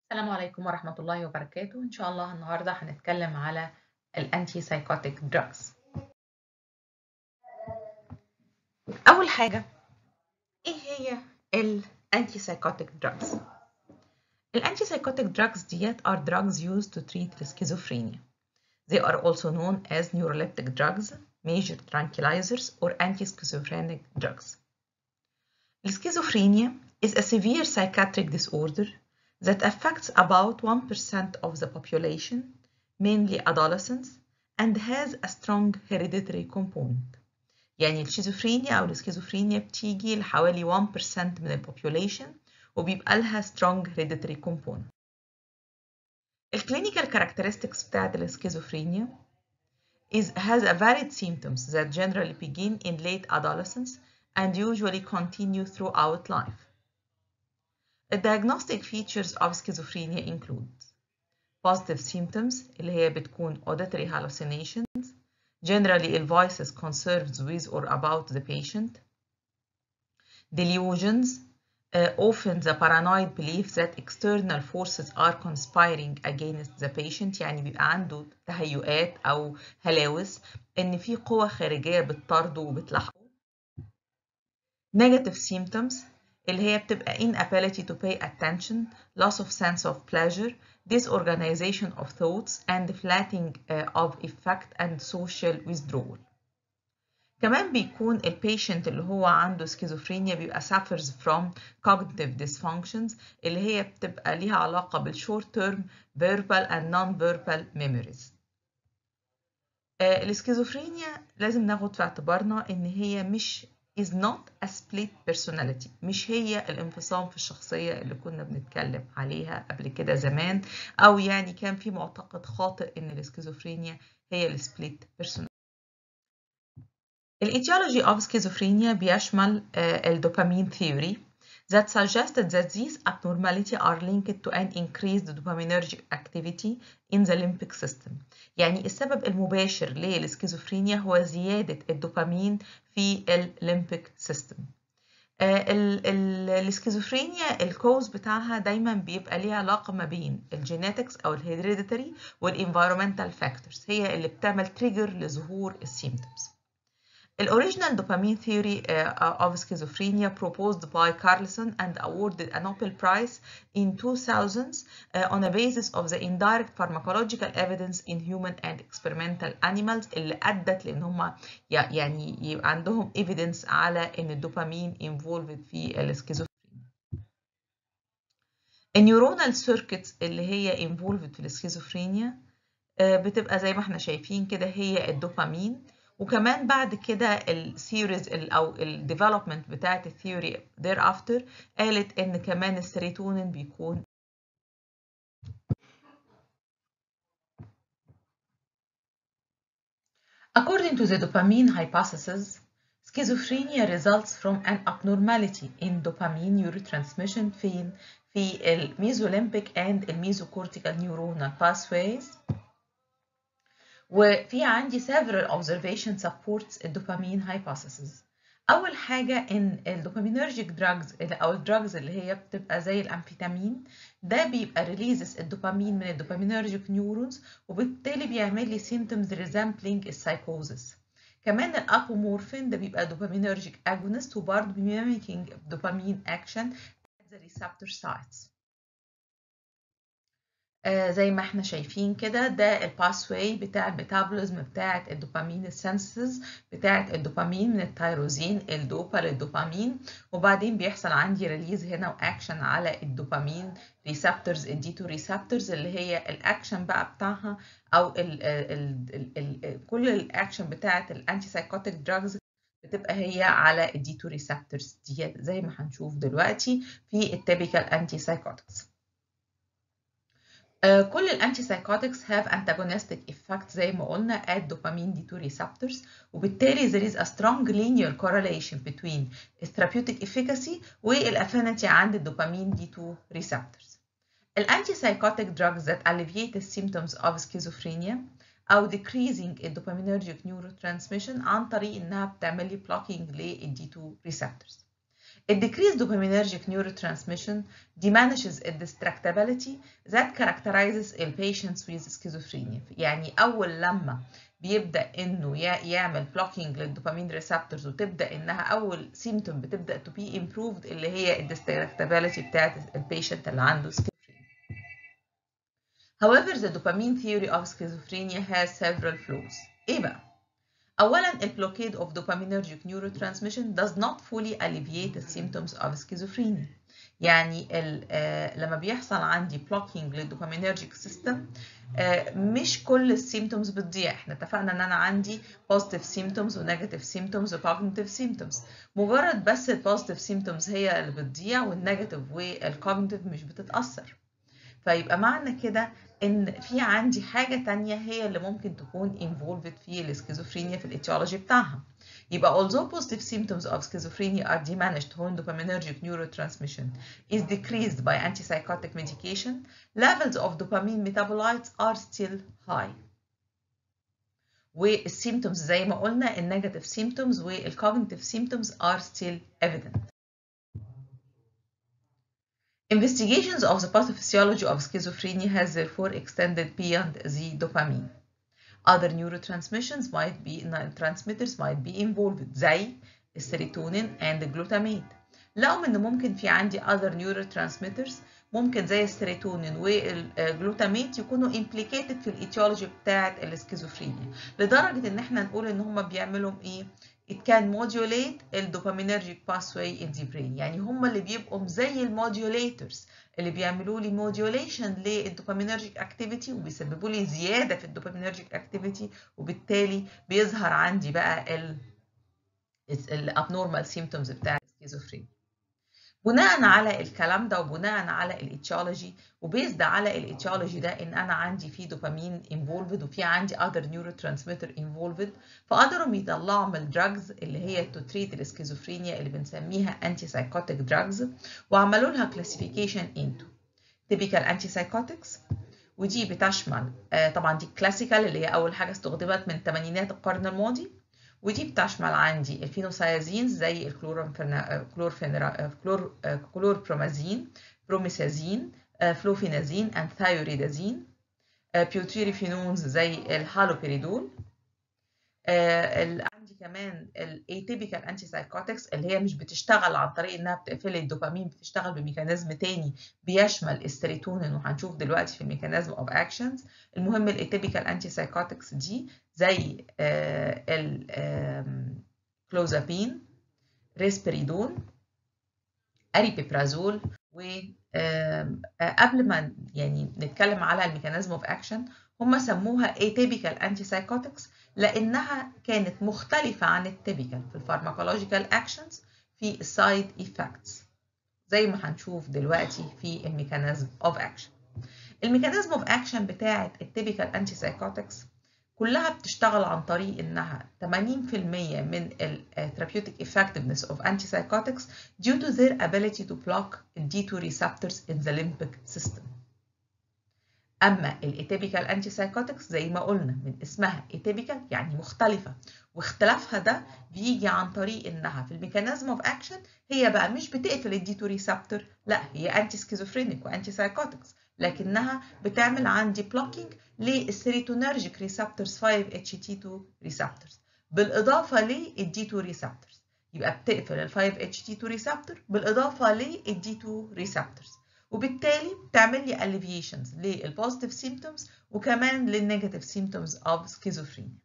السلام عليكم ورحمة الله وبركاته إن شاء الله النهاردة هنتكلم على الأنتي سايكوتيك دراجز أول حاجة إيه هي الأنتي سايكوتيك دراجز الأنتي سايكوتيك دراجز ديت are drugs used to treat schizophrenia they are also known as neuroleptic drugs major tranquilizers or anti-schizophrenic drugs Schizophrenia is a severe psychiatric disorder that affects about 1% of the population, mainly adolescents, and has a strong hereditary component. يعني الشيزوفرينيا أو السكيزوفرينيا بتيجي لحوالي 1% من البوبوليشن وبيبقى لها strong hereditary component. الكلينيكال characteristics بتاعت السكيزوفرينيا is has a varied symptoms that generally begin in late adolescence and usually continue throughout life. The diagnostic features of schizophrenia include positive symptoms اللي هي بتكون auditory hallucinations generally the voices conserved with or about the patient delusions uh, often the paranoid belief that external forces are conspiring against the patient يعني بيبقى عنده تهيؤات أو هلاوس إن في قوة خارجية بتطارده وبتلاحقه negative symptoms اللي هي بتبقى inability to pay attention, loss of sense of pleasure, disorganization of thoughts, and flattening uh, of effect and social withdrawal. كمان بيكون البيشنت اللي هو عنده سكيزوفرينيا بيبقى suffers from cognitive dysfunctions اللي هي بتبقى ليها علاقة بالشورت term verbal and non-verbal memories. آه السكيزوفرينيا لازم ناخد في اعتبارنا ان هي مش is not a split personality مش هي الانفصام في الشخصية اللي كنا بنتكلم عليها قبل كده زمان أو يعني كان في معتقد خاطئ إن السكيزوفرينيا هي السبليت personality الاتيولوجي of schizophrenia بيشمل uh, الدوبامين theory that suggested that these abnormalities are linked to an increased dopaminergic activity in the limbic system. يعني السبب المباشر للسكيزوفرينيا هو زيادة الدوبامين في الليمبيك سيستم. السكيزوفرينيا الكوز بتاعها دايما بيبقى ليها علاقة ما بين الجينيتكس أو الهيريديتري والانفيرومنتال فاكتورز هي اللي بتعمل تريجر لظهور السيمتومز. The original dopamine theory uh, of schizophrenia proposed by Carlson and awarded a Nobel Prize in 2000 uh, on the basis of the indirect pharmacological evidence in human and experimental animals اللي أدت لأن هم يعني يبقى عندهم evidence على إن الدوبامين involved في السكيزوفرينيا. النيورونال circuits اللي هي involved في السكيزوفرينيا uh, بتبقى زي ما احنا شايفين كده هي الدوبامين وكمان بعد كده الثيوريز او الديفلوبمنت بتاعت الثيوري thereafter قالت ان كمان السيروتونين بيكون According to the dopamine hypothesis, schizophrenia results from an abnormality in dopamine neurotransmission فين في الميزوليمبيك and الميزوكورتيكال neuronal pathways وفي عندي several observation supports الدوبامين hypothesis أول حاجة إن الدوبامينرجيك drugs أو الدراجز اللي هي بتبقى زي الأمفيتامين ده بيبقى ريليزز الدوبامين من الدوبامينرجيك نيورونز وبالتالي بيعمل لي symptoms resembling السايكوزس كمان الابومورفين ده بيبقى دوبامينرجيك agonist وبرضه بيميميكينج دوبامين action at the receptor sites آه زي ما احنا شايفين كده ده الباسواي بتاع الميتابوليزم بتاعه الدوبامين السنسز بتاعه الدوبامين من التيروزين الدوبا للدوبامين وبعدين بيحصل عندي ريليز هنا واكشن على الدوبامين ريسبتورز الدي 2 ريسبتورز اللي هي الاكشن بقى بتاعها او ال ال ال ال كل الاكشن بتاعه الانتي سايكوتيك دراجز بتبقى هي على الدي 2 ريسبتورز دي زي ما هنشوف دلوقتي في التيبيكال انتي سايكوتكس Uh, كل الانتي سايكوتكس have antagonistic effect زي ما قلنا at dopamine D2 receptors وبالتالي there is a strong linear correlation between therapeutic efficacy والaffinity عند الدوبامين D2 receptors. الانتي سايكوتيك drugs that alleviate the symptoms of schizophrenia أو decreasing الدوبامينرجيك neurotransmission عن طريق إنها بتعمل لي blocking لل D2 receptors. A decreased dopaminergic neurotransmission diminishes the distractibility that characterizes a patients with schizophrenia يعني أول لما بيبدأ إنه يعمل blocking للدوبامين ريسبتورز وتبدأ إنها أول symptom بتبدأ to be improved اللي هي الديستراكتابيلتي بتاعت البيشنت اللي عنده schizophrenia. However, the dopamine theory of schizophrenia has several flaws. إيه بقى؟ أولاً ال blockade of dopaminergic neurotransmission does not fully alleviate the symptoms of schizophrenia. يعني آه لما بيحصل عندي blocking للدوبامينرجيك سيستم آه مش كل السيمتومز بتضيع احنا اتفقنا ان انا عندي positive symptoms و negative symptoms و cognitive symptoms مجرد بس ال positive symptoms هي اللي بتضيع والنيجاتيف والcognitive مش بتتأثر فيبقى معنى كده ان في عندي حاجة تانية هي اللي ممكن تكون involved في السكيزوفرينيا في الاتيولوجي بتاعها يبقى although positive symptoms of schizophrenia are diminished when dopaminergic neurotransmission is decreased by antipsychotic medication, levels of dopamine metabolites are still high. والsymptoms زي ما قلنا النيجاتيف symptoms والcognitive symptoms are still evident. Investigations of the pathophysiology of schizophrenia has therefore extended beyond the dopamine. Other neurotransmissions might be transmitters might be involved زي السيروتونين and glutamate. لقوا ان ممكن في عندي other neurotransmitters ممكن زي السيروتونين والجلوتاميت يكونوا implicated في الايتيولوجي بتاعه السكيزوفرينيا لدرجه ان احنا نقول ان هم بيعملوا ايه it can modulate الدوبامينرجيك pathway in the brain يعني هم اللي بيبقوا زي الموديوليترز اللي بيعملوا لي موديوليشن للدوبامينرجيك اكتيفيتي وبيسببوا لي زياده في الدوبامينرجيك اكتيفيتي وبالتالي بيظهر عندي بقى ال الابنورمال سيمتومز بتاع السكيزوفرينيا بناء على الكلام ده وبناء على الاتيولوجي وبيزد على الاتيولوجي ده ان انا عندي في دوبامين انفولفد وفي عندي اذر نيورو ترانسميتر انفولفد فقدروا يطلعوا من الدراجز اللي هي تو تريت السكيزوفرينيا اللي بنسميها انتي سايكوتيك دراجز وعملوا لها كلاسيفيكيشن انتو تيبيكال انتي سايكوتكس ودي بتشمل آه طبعا دي كلاسيكال اللي هي اول حاجه استخدمت من ثمانينات القرن الماضي ودي بتشمل عندي الفينوسايازينز زي الكلور كلوربرومازين بروميسازين فلوفينازين اند ثايوريدازين بيوتيريفينونز زي الهالوبيريدول عندي كمان الاتيبيكال انتي سايكوتكس اللي هي مش بتشتغل عن طريق انها بتقفل الدوبامين بتشتغل بميكانيزم تاني بيشمل السيروتونين وهنشوف دلوقتي في الميكانيزم اوف اكشنز المهم الاتيبيكال انتي سايكوتكس دي زي الكلوزابين ريسبريدون اريبيبرازول و قبل ما يعني نتكلم على الميكانيزم اوف اكشن هم سموها atypical antipsychotics لانها كانت مختلفه عن التيبيكال في الفارماكولوجيكال اكشنز في السايد ايفكتس زي ما هنشوف دلوقتي في الميكانيزم اوف اكشن الميكانيزم اوف اكشن بتاعه التيبيكال انتي سايكوتكس كلها بتشتغل عن طريق انها 80% من ال therapeutic effectiveness of antipsychotics due to their ability to block D2 receptors in the limbic system. اما الاتيبيكال انتي سايكوتكس زي ما قلنا من اسمها اتيبيكال يعني مختلفه واختلافها ده بيجي عن طريق انها في الميكانيزم اوف اكشن هي بقى مش بتقفل الدي 2 ريسبتور لا هي انتي سكيزوفرينيك وانتي سايكوتكس لكنها بتعمل عندي بلوكينج للسيروتونرجيك ريسبتورز 5 اتش تي 2 ريسبتورز بالاضافه للدي 2 ريسبتورز يبقى بتقفل ال 5 اتش تي 2 ريسبتور بالاضافه للدي 2 ريسبتورز وبالتالي بتعمل لي alleviations للبوزيتيف سيمتومز وكمان للنيجاتيف سيمتومز اوف سكيزوفرينيا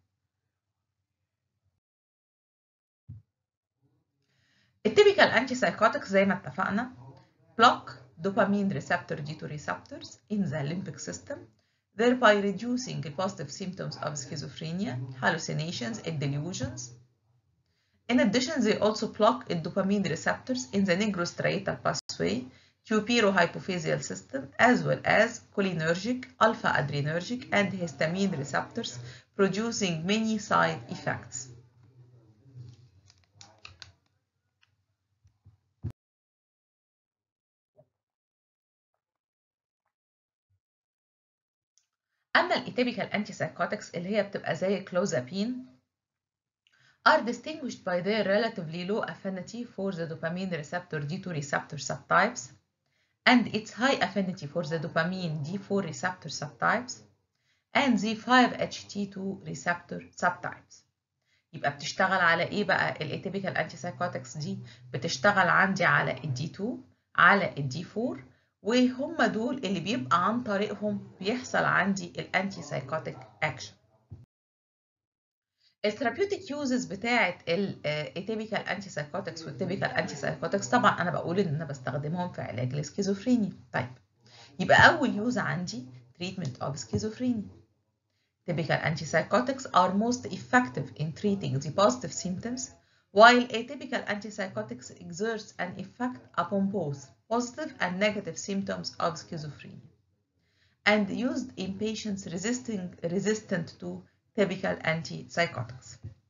التيبيكال انتي سايكوتكس زي ما اتفقنا block dopamine receptor D2 receptors in the limbic system thereby reducing the positive symptoms of schizophrenia, hallucinations and delusions. In addition, they also block the dopamine receptors in the nigrostriatal pathway hypophyseal system as well as cholinergic, alpha adrenergic, and histamine receptors, producing many side effects. أما الاتيبيكال أنتي سايكوتكس اللي هي بتبقى زي كلوزابين are distinguished by their relatively low affinity for the dopamine receptor D2 receptor subtypes and its high affinity for the dopamine D4 receptor subtypes and the 5-HT2 receptor subtypes. يبقى بتشتغل على ايه بقى الاتيبيكال انتي سايكوتكس دي بتشتغل عندي على الدي 2 على الدي 4 وهم دول اللي بيبقى عن طريقهم بيحصل عندي الانتي سايكوتك اكشن الثيرابيوتيك يوزز بتاعه الاتيبيكال انتي سايكوتكس والتيبيكال انتي سايكوتكس طبعا انا بقول ان انا بستخدمهم في علاج السكيزوفرينيا طيب يبقى اول يوز عندي treatment of schizophrenia Typical antipsychotics are most effective in treating the positive symptoms, while atypical antipsychotics exerts an effect upon both positive and negative symptoms of schizophrenia, and used in patients resisting, resistant to typical antipsychotics.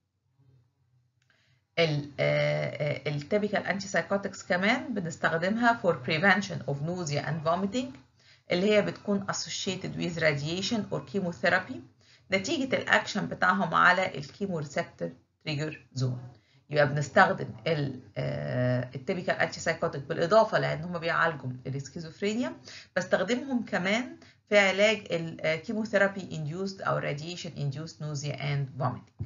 التيبيكال antipsychotics كمان بنستخدمها for prevention of nausea and vomiting اللي هي بتكون associated with radiation or chemotherapy نتيجة الأكشن بتاعهم على الكيمو ريسبتور تريجر زون يبقى بنستخدم التيبيكال انتي سايكوتيك بالإضافة لأن هم بيعالجوا السكيزوفرينيا بستخدمهم كمان في علاج الكيموثيرابي induced أو radiation induced nausea and vomiting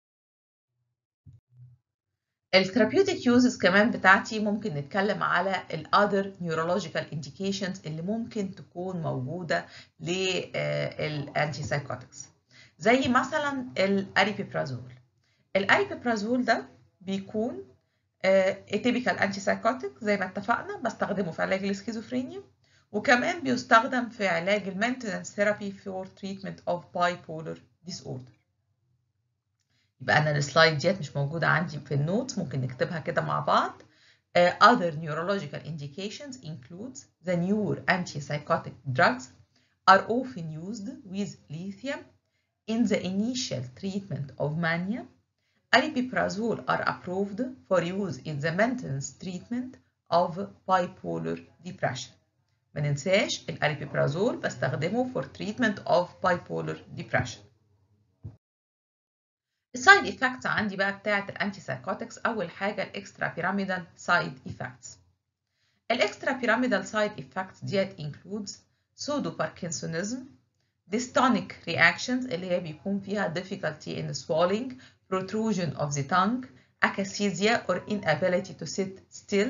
الثيرابيوتيك يوزز كمان بتاعتي ممكن نتكلم على الاذر نيورولوجيكال انديكيشنز اللي ممكن تكون موجوده للانتي سايكوتكس زي مثلا الاريبيبرازول الاريبيبرازول ده بيكون اتيبيكال انتي سايكوتيك زي ما اتفقنا بستخدمه في علاج السكيزوفرينيا وكمان بيستخدم في علاج المينتنس ثيرابي فور تريتمنت اوف باي بولر ديس اوردر يبقى انا السلايد ديت مش موجوده عندي في النوتس ممكن نكتبها كده مع بعض uh, other neurological indications includes the newer antipsychotic drugs are often used with lithium in the initial treatment of mania aripiprazole are approved for use in the maintenance treatment of bipolar depression ما ننساش الاريبيبرازول بستخدمه for treatment of bipolar depression السايد افكتس عندي بقى بتاعه الانتي سايكوتكس اول حاجه الاكسترا بيراميدال سايد افكتس الاكسترا بيراميدال سايد افكتس ديت انكلودز سودو باركنسونيزم dystonic reactions اللي هي بيكون فيها difficulty in swallowing protrusion of the tongue akathisia or inability to sit still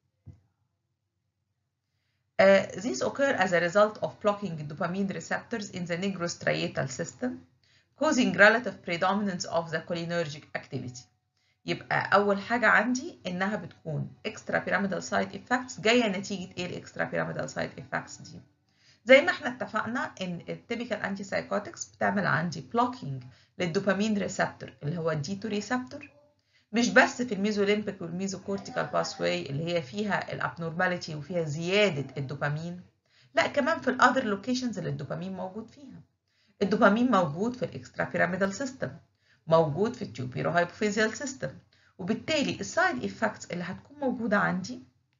Uh, these occur as a result of blocking dopamine receptors in the nigrostriatal system causing relative predominance of the cholinergic activity. يبقى أول حاجة عندي إنها بتكون extra pyramidal side effects جاية نتيجة إيه الإكسترا pyramidal side effects دي؟ زي ما احنا اتفقنا إن التيبيكال أنتي سايكوتكس بتعمل عندي blocking للدوبامين ريسبتور اللي هو الدي 2 ريسبتور مش بس في الميزوليمبيك والميزوكورتيكال باثواي اللي هي فيها الابنورماليتي وفيها زيادة الدوبامين لا كمان في الأذر لوكيشنز اللي الدوبامين موجود فيها الدوبامين موجود في الاكسترا بيراميدال سيستم موجود في التيوبيرو هايبوفيزيال سيستم وبالتالي السايد افكتس اللي هتكون موجوده عندي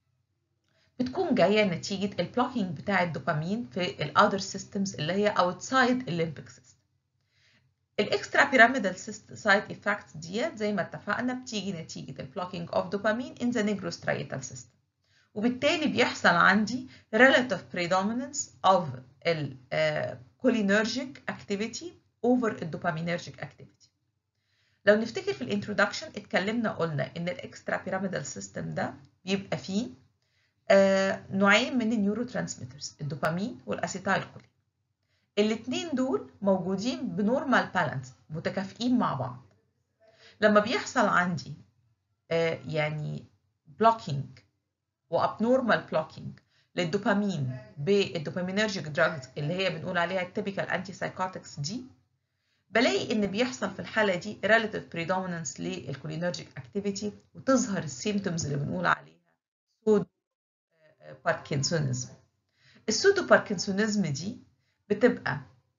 بتكون جايه نتيجه البلوكينج بتاع الدوبامين في الاذر سيستمز اللي هي اوتسايد الليمبيك سيستم الاكسترا بيراميدال سايد افكتس ديت زي ما اتفقنا بتيجي نتيجه البلوكينج اوف دوبامين ان ذا نيجروستريتال سيستم وبالتالي بيحصل عندي relative predominance of ال cholinergic activity over الدوبامينرجيك activity. لو نفتكر في الانترودكشن اتكلمنا قلنا ان الاكسترا بيراميدال سيستم ده بيبقى فيه آه نوعين من النيورو ترانسميترز الدوبامين والاسيتايل كولين. الاثنين دول موجودين بنورمال بالانس متكافئين مع بعض. لما بيحصل عندي آه يعني بلوكينج وابنورمال بلوكينج للدوبامين بالدوبامينرجيك دراجز اللي هي بنقول عليها التيبيكال انتي سايكوتكس دي بلاقي ان بيحصل في الحاله دي relative predominance للكولينرجيك اكتيفيتي وتظهر السيمتومز اللي بنقول عليها سودو باركنسونيزم السودو باركنسونيزم دي بتبقى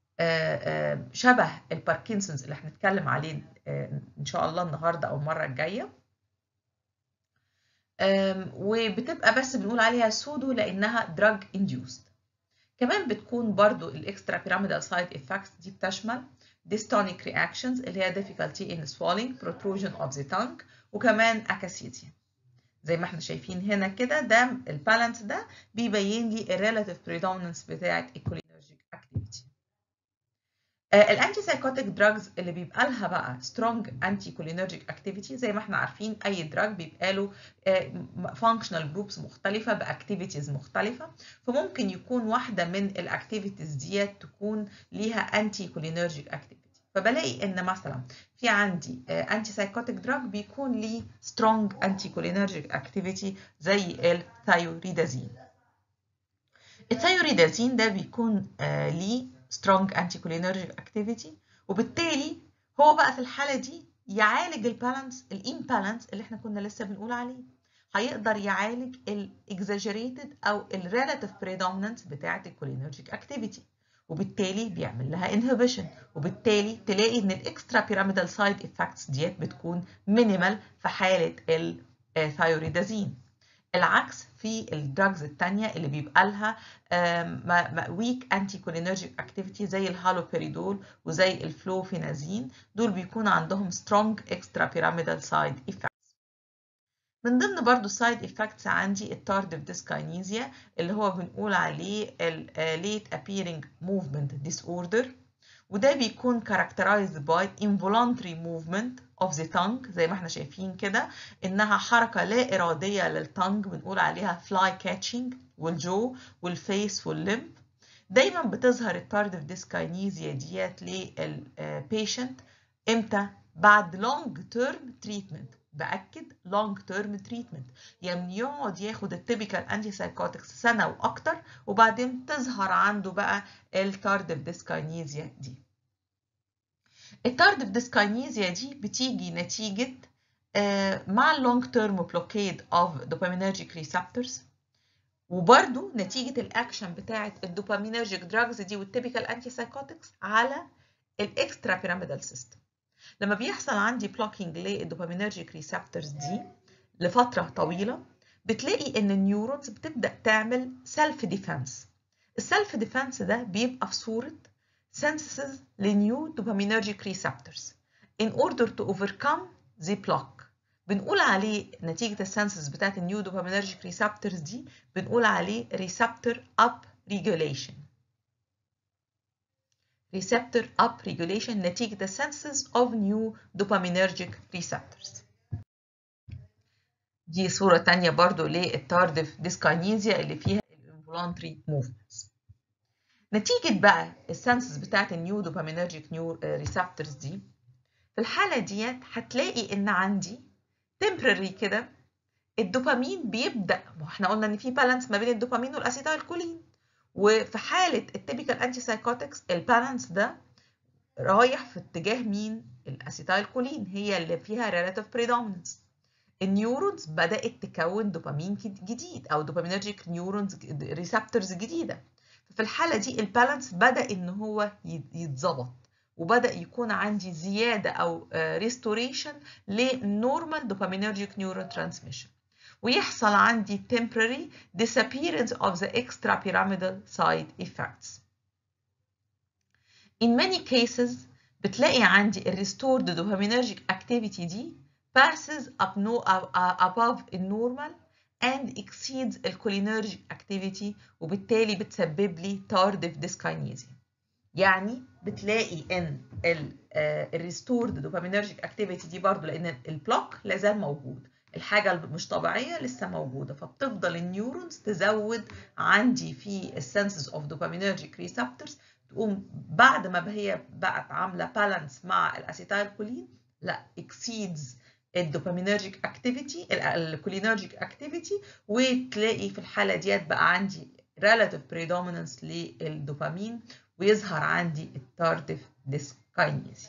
شبه الباركنسونز اللي هنتكلم عليه ان شاء الله النهارده او المره الجايه وبتبقى بس بنقول عليها سودو لانها دراج انديوست كمان بتكون برضو الاكسترا بيراميدال سايد افكتس دي بتشمل dystonic reactions اللي هي difficulty in swallowing protrusion of the tongue وكمان akathisia زي ما احنا شايفين هنا كده ده البالانس ده بيبين لي الريلاتيف بريدومينانس بتاعه الكولينرجيك اكتيفيتي الانتي سايكوتيك دراجز اللي بيبقى لها بقى سترونج انتي كولينرجيك اكتيفيتي زي ما احنا عارفين اي دراج بيبقى له فانكشنال جروبس مختلفه باكتيفيتيز مختلفه فممكن يكون واحده من الاكتيفيتيز ديت تكون ليها انتي كولينرجيك اكتيفيتي فبلاقي ان مثلا في عندي انتي سايكوتيك دراج بيكون ليه سترونج انتي كولينرجيك اكتيفيتي زي الثايوريدازين الثايوريدازين ده بيكون آه ليه سترونج انتي كولينرجيك اكتيفيتي وبالتالي هو بقى في الحاله دي يعالج البالانس الامبالانس اللي احنا كنا لسه بنقول عليه هيقدر يعالج الاكزاجريتد او الريلاتيف بريدومينانس بتاعه الكولينرجيك اكتيفيتي وبالتالي بيعمل لها انهبيشن وبالتالي تلاقي ان الاكسترا بيراميدال سايد افكتس ديت بتكون مينيمال في حاله الثايوريدازين العكس في الدراجز التانية اللي بيبقى لها ويك انتي كولينرجيك اكتيفيتي زي الهالوبيريدول وزي الفلوفينازين دول بيكون عندهم سترونج اكسترا بيراميدال سايد افكتس من ضمن برضو السايد افكتس عندي التاردف ديسكاينيزيا اللي هو بنقول عليه late appearing movement disorder وده بيكون characterized by involuntary movement of the tongue زي ما احنا شايفين كده انها حركة لا ارادية للتانج بنقول عليها fly catching والجو والفيس واللمب دايما بتظهر التاردف ديسكاينيزيا ديت للبيشنت امتى بعد long term treatment باكد لونج تيرم تريتمنت يعني يقعد ياخد التيبيكال انتي سايكوتكس سنه واكتر وبعدين تظهر عنده بقى التاردف ديسكاينيزيا دي التاردف ديسكاينيزيا دي بتيجي نتيجه مع اللونج تيرم بلوكيد اوف دوبامينرجيك ريسبتورز وبرده نتيجه الاكشن بتاعه الدوبامينرجيك دراجز دي والتيبيكال انتي سايكوتكس على الاكسترا بيراميدال سيستم لما بيحصل عندي بلوكينج للدوبامينرجيك ريسبتورز دي لفتره طويله بتلاقي ان النيورونز بتبدا تعمل سيلف ديفense السيلف ديفense ده بيبقى في صوره synthesis لنيو دوبامينرجيك ريسبتورز in order to overcome the block بنقول عليه نتيجه السنسز بتاعت النيو دوبامينرجيك ريسبتورز دي بنقول عليه ريسبتور اب ريجوليشن receptor upregulation نتيجة the synthesis of new dopaminergic receptors. دي صورة تانية برضو للتاردف ديسكاينيزيا اللي فيها involuntary movements. نتيجة بقى السنسز بتاعت النيو دوبامينرجيك نيو ريسبتورز دي في الحالة ديت هتلاقي إن عندي temporary كده الدوبامين بيبدأ احنا قلنا إن في بالانس ما بين الدوبامين والأسيتايل كولين وفي حالة التيبيكال انتي سايكوتكس البالانس ده رايح في اتجاه مين؟ الاسيتايل كولين هي اللي فيها ريلاتيف بريدومينانس النيورونز بدأت تكون دوبامين جديد او دوبامينرجيك نيورونز ريسبتورز جديدة في الحالة دي البالانس بدأ ان هو يتظبط وبدأ يكون عندي زيادة او ريستوريشن للنورمال دوبامينرجيك نيورو ترانسميشن ويحصل عندي temporary disappearance of the extrapyramidal side effects. In many cases بتلاقي عندي ال restored dopaminergic activity دي passes up no, above النورمال and exceeds الcholinergic activity وبالتالي بتسبب لي tardive dyskinesia. يعني بتلاقي ان ال restored dopaminergic activity دي برضو لان البلوك لازال موجود. الحاجة مش طبيعية لسه موجودة فبتفضل النيورونز تزود عندي في السنسز اوف دوبامينرجيك ريسبتورز تقوم بعد ما هي بقت عاملة بالانس مع الاسيتايل كولين لا اكسيدز الدوبامينرجيك اكتيفيتي الكولينرجيك اكتيفيتي وتلاقي في الحالة ديت بقى عندي relative predominance للدوبامين ويظهر عندي التاردف ديسكاينيزي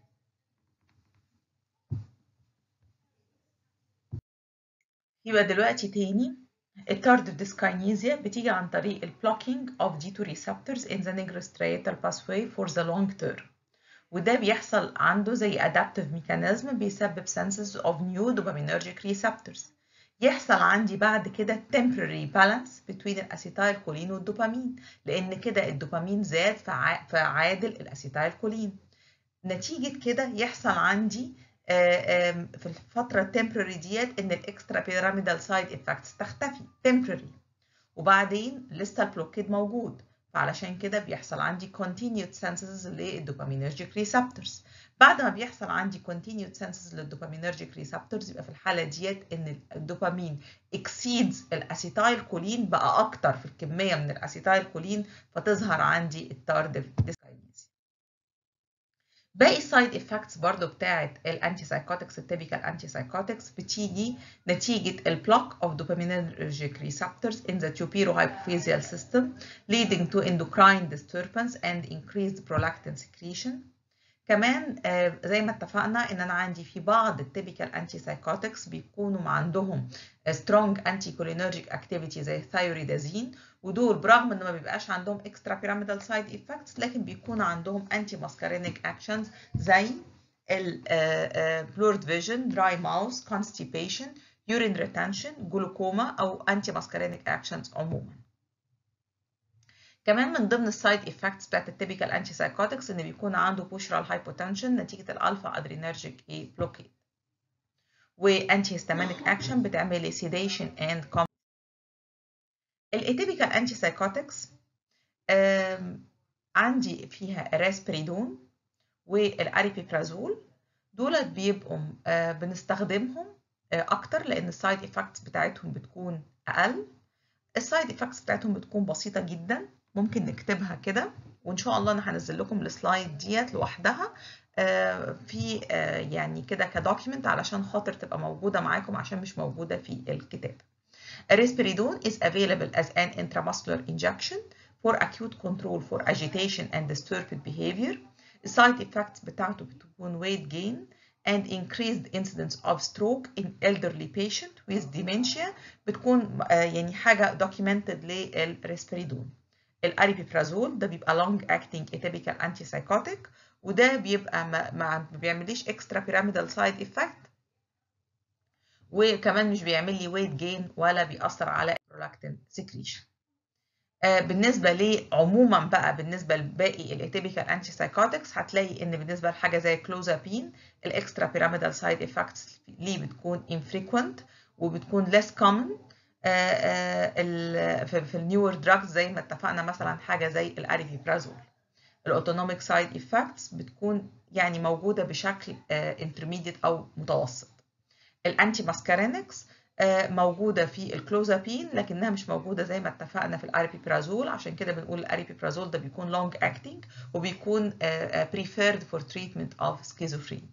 يبقى دلوقتي تاني التاردف ديسكاينيزيا بتيجي عن طريق البلوكينج of D2 receptors in the nigrostriatal pathway for the long term وده بيحصل عنده زي adaptive mechanism بيسبب senses of new dopaminergic receptors يحصل عندي بعد كده temporary balance between الاسيتايل كولين والدوبامين لان كده الدوبامين زاد فعادل الاسيتايل كولين نتيجة كده يحصل عندي في الفترة التمبرري ديت ان الاكسترا بيراميدال سايد افكتس تختفي temporary وبعدين لسه البلوكيد موجود فعلشان كده بيحصل عندي continued senses للدوبامينرجيك ريسبتورز بعد ما بيحصل عندي continued senses للدوبامينرجيك ريسبتورز يبقى في الحالة ديت ان الدوبامين exceeds الاسيتايل كولين بقى اكتر في الكمية من الاسيتايل كولين فتظهر عندي التاردف ديسكاينيزيا باقي السايد افكتس برضو بتاعت الانتي سايكوتكس التيبيكال انتي سايكوتكس بتيجي نتيجة البلوك of dopaminergic receptors in the tuberohypophyseal system leading to endocrine disturbance and increased prolactin secretion كمان زي ما اتفقنا ان انا عندي في بعض التيبيكال انتي سايكوتكس بيكونوا عندهم سترونج انتي كولينرجيك اكتيفيتي زي الثايوريدازين ودول برغم ان ما بيبقاش عندهم اكسترا بيراميدال سايد افكتس لكن بيكون عندهم انتي ماسكارينيك اكشنز زي البلورد فيجن دراي ماوس كونستيبيشن يورين ريتنشن جلوكوما او انتي ماسكارينيك اكشنز عموما كمان من ضمن السايد افكتس بتاعت التيبيكال انتي سايكوتكس ان بيكون عنده بوشرال هايبوتنشن نتيجه الالفا ادرينرجيك اي بلوكيد وانتي هيستامينيك اكشن بتعمل لي سيديشن اند كوم الاتيبيكال انتي سايكوتكس عندي فيها راسبريدون والاريبيبرازول دولت بيبقوا بنستخدمهم اكتر لان السايد افكتس بتاعتهم بتكون اقل السايد افكتس بتاعتهم بتكون بسيطه جدا ممكن نكتبها كده وان شاء الله انا هنزل لكم السلايد ديت لوحدها في يعني كده كدوكيمنت علشان خاطر تبقى موجوده معاكم عشان مش موجوده في الكتاب Risperidone is available as an intramuscular injection for acute control for agitation and disturbed behavior. السايد effects بتاعته بتكون weight gain and increased incidence of stroke in elderly patient with dementia بتكون يعني حاجة documented للريسبريدون. الاريبيبرازول ده بيبقى long acting atypical antipsychotic وده بيبقى ما, ما بيعمليش extra pyramidal side effect وكمان مش بيعمل لي ويت جين ولا بيأثر على البرولاكتين سكريشن آه بالنسبة ليه عموما بقى بالنسبة لباقي الاتيبيكال انتي سايكوتكس هتلاقي ان بالنسبة لحاجة زي كلوزابين الاكسترا بيراميدال سايد افكتس ليه بتكون infrequent وبتكون less common آه آه في, في النيور دراجز زي ما اتفقنا مثلا حاجة زي الاريبيبرازول الاوتونوميك سايد افكتس بتكون يعني موجودة بشكل intermediate او متوسط الانتي ماسكارينكس موجوده في الكلوزابين لكنها مش موجوده زي ما اتفقنا في الاريبيبرازول عشان كده بنقول الاريبيبرازول ده بيكون لونج اكتنج وبيكون preferred for treatment of schizophrenia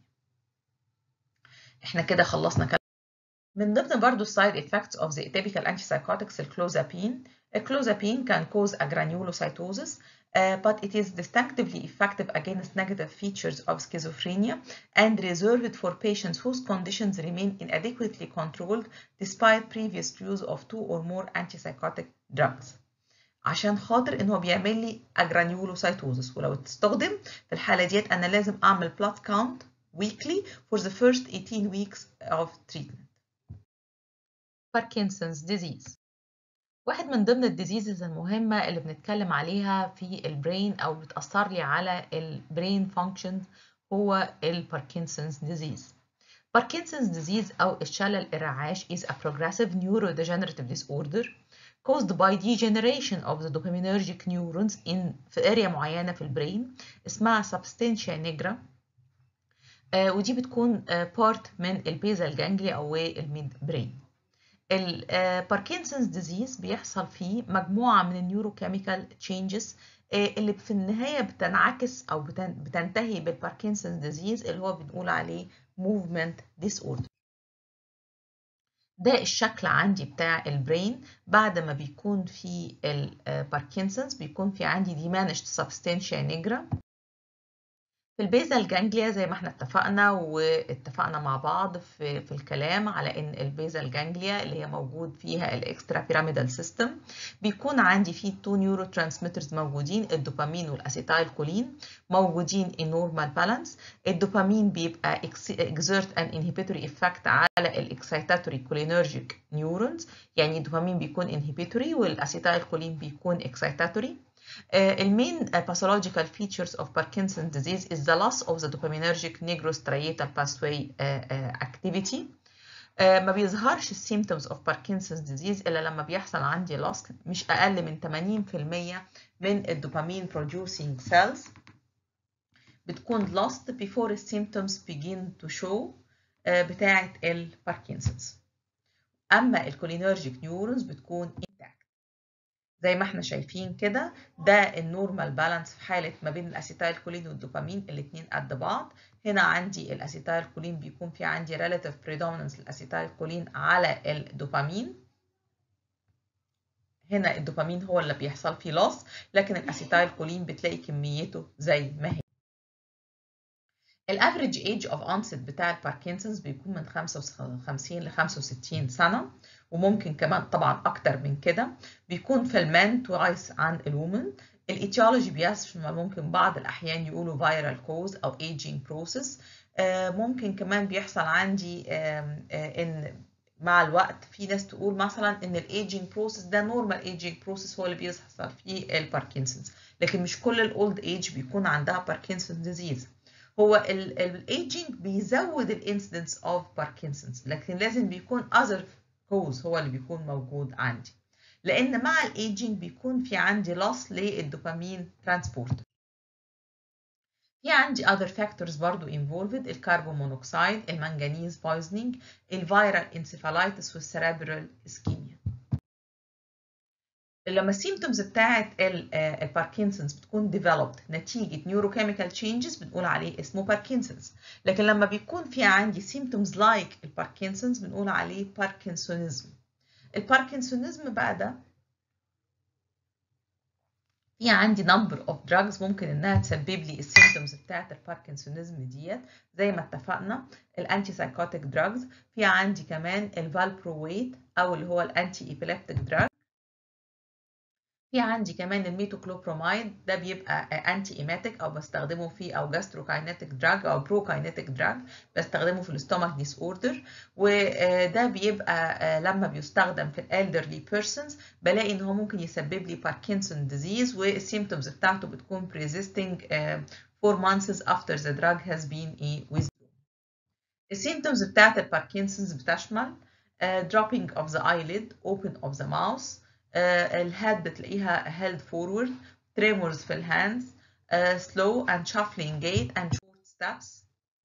احنا كده خلصنا كلام من ضمن برضو السايد effects of the atypical antipsychotics الكلوزابين الكلوزابين can cause agranulocytosis Uh, but it is distinctively effective against negative features of schizophrenia and reserved for patients whose conditions remain inadequately controlled despite previous use of two or more antipsychotic drugs. عشان خاطر ان هو بيعمل لي agranulocytosis ولو تستخدم في الحالة ديت انا لازم اعمل blood count weekly for the first 18 weeks of treatment. Parkinson's disease واحد من ضمن الديزيزز المهمة اللي بنتكلم عليها في البرين أو بتأثر لي على البرين فانكشن هو الباركنسونز ديزيز. Parkinson's disease أو الشلل الرعاش is a progressive neurodegenerative disorder caused by degeneration of the dopaminergic neurons in في اريا معينة في البرين اسمها substantia nigra آه ودي بتكون آه part من البيزال جانجلي أو الميد برين. الباركنسونز ديزيز بيحصل فيه مجموعة من النيوروكيميكال تشينجز اللي في النهاية بتنعكس أو بتنتهي بالباركنسونز ديزيز اللي هو بنقول عليه موفمنت ديس اوردر ده الشكل عندي بتاع البرين بعد ما بيكون في الباركنسونز بيكون في عندي diminished substantia nigra في البيزال جانجليا زي ما احنا اتفقنا واتفقنا مع بعض في, في الكلام على ان البيزال جانجليا اللي هي موجود فيها الاكسترا بيراميدال سيستم بيكون عندي فيه تو نيورو ترانسميترز موجودين الدوبامين والاسيتايل كولين موجودين in normal balance الدوبامين بيبقى exert an inhibitory effect على الاكسيتاتوري كولينرجيك نيورونز يعني الدوبامين بيكون inhibitory والاسيتايل كولين بيكون excitatory Uh, المين pathological features of Parkinson's disease is the loss of the dopaminergic nigrostriatal pathway uh, uh, activity. ما بيظهرش السيمتومز of Parkinson's disease إلا لما بيحصل عندي loss مش أقل من 80% من الدوبامين producing cells بتكون lost before the symptoms begin to show بتاعة الباركنسونز. أما الكولينرجيك نيورونز بتكون زي ما احنا شايفين كده ده النورمال بالانس في حاله ما بين الاسيتايل كولين والدوبامين الاثنين قد بعض هنا عندي الاسيتايل كولين بيكون في عندي relative predominance للاسيتايل كولين على الدوبامين هنا الدوبامين هو اللي بيحصل فيه لوس لكن الاسيتايل كولين بتلاقي كميته زي ما هي الافريج ايج اوف onset بتاع الباركنسونز بيكون من 55 ل 65 سنه وممكن كمان طبعا اكتر من كده بيكون في المان توايس عن الومن الايتيولوجي بيشمل ممكن بعض الاحيان يقولوا فيرال كوز او ايجينج بروسيس ممكن كمان بيحصل عندي ان مع الوقت في ناس تقول مثلا ان الايجينج بروسيس ده نورمال ايجينج بروسيس هو اللي بيحصل فيه الباركنسونز لكن مش كل الاولد ايج بيكون عندها باركنسون ديزيز هو الايجينج بيزود الانسيدنس اوف باركنسونز لكن لازم بيكون اذر كوز هو اللي بيكون موجود عندي لان مع الايجينج بيكون في عندي loss للدوبامين ترانسبورتر في عندي other factors برضو involved الكربون مونوكسيد المنجنيز poisoning الفيرال انسيفالايتس والسيريبرال اسكيميا لما السيمتومز بتاعت الباركنسونز بتكون developed نتيجة neurochemical changes بنقول عليه اسمه باركنسونز لكن لما بيكون في عندي symptoms like الباركنسونز بنقول عليه باركنسونيزم الباركنسونيزم بقى ده في عندي number of drugs ممكن انها تسبب لي السيمتومز بتاعت الباركنسونيزم ديت زي ما اتفقنا الانتي سايكوتيك دراجز في عندي كمان الفالبرويت او اللي هو الانتي ايبيليبتيك دراج في عندي كمان الميتوكلوبرومايد ده بيبقى انتي ايماتيك او بستخدمه في او جاستروكاينيتيك دراج او بروكاينيتيك دراج بستخدمه في الاستومك ديس اوردر وده بيبقى لما بيستخدم في الالدرلي بيرسونز بلاقي ان هو ممكن يسبب لي باركنسون ديزيز والسيمتومز بتاعته بتكون بريزيستنج 4 months after the drug has been withdrawn. السيمتومز بتاعت الباركنسونز بتشمل dropping of the eyelid open of the mouth الهاد بتلاقيها held forward tremors في الهاندز uh, slow and shuffling gait and short steps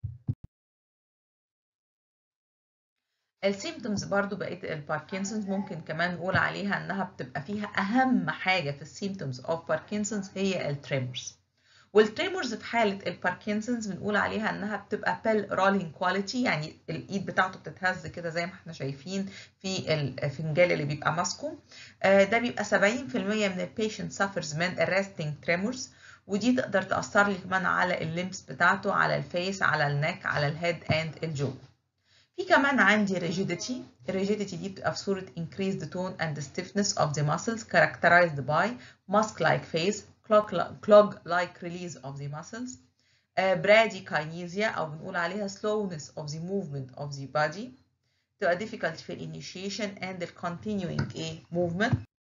السيمتومز برضو بقية الباركنسونز ممكن كمان نقول عليها انها بتبقى فيها اهم حاجة في السيمتومز اوف باركنسونز هي التريمورز والتريمورز في حالة الباركنسونز بنقول عليها انها بتبقى بيل رولينج كواليتي يعني الايد بتاعته بتتهز كده زي ما احنا شايفين في الفنجان اللي بيبقى ماسكه ده بيبقى 70% من البيشنت سافرز من الريستنج تريمورز ودي تقدر تأثر لي كمان على الليمبس بتاعته على الفيس على النك على الهيد اند الجو في كمان عندي rigidity الريجيديتي دي بتبقى في صورة increased tone and stiffness of the muscles characterized by mask-like face clog-like release of the muscles uh, bradykinesia أو بنقول عليها slowness of the movement of the body تبقى difficult في initiation and the continuing a movement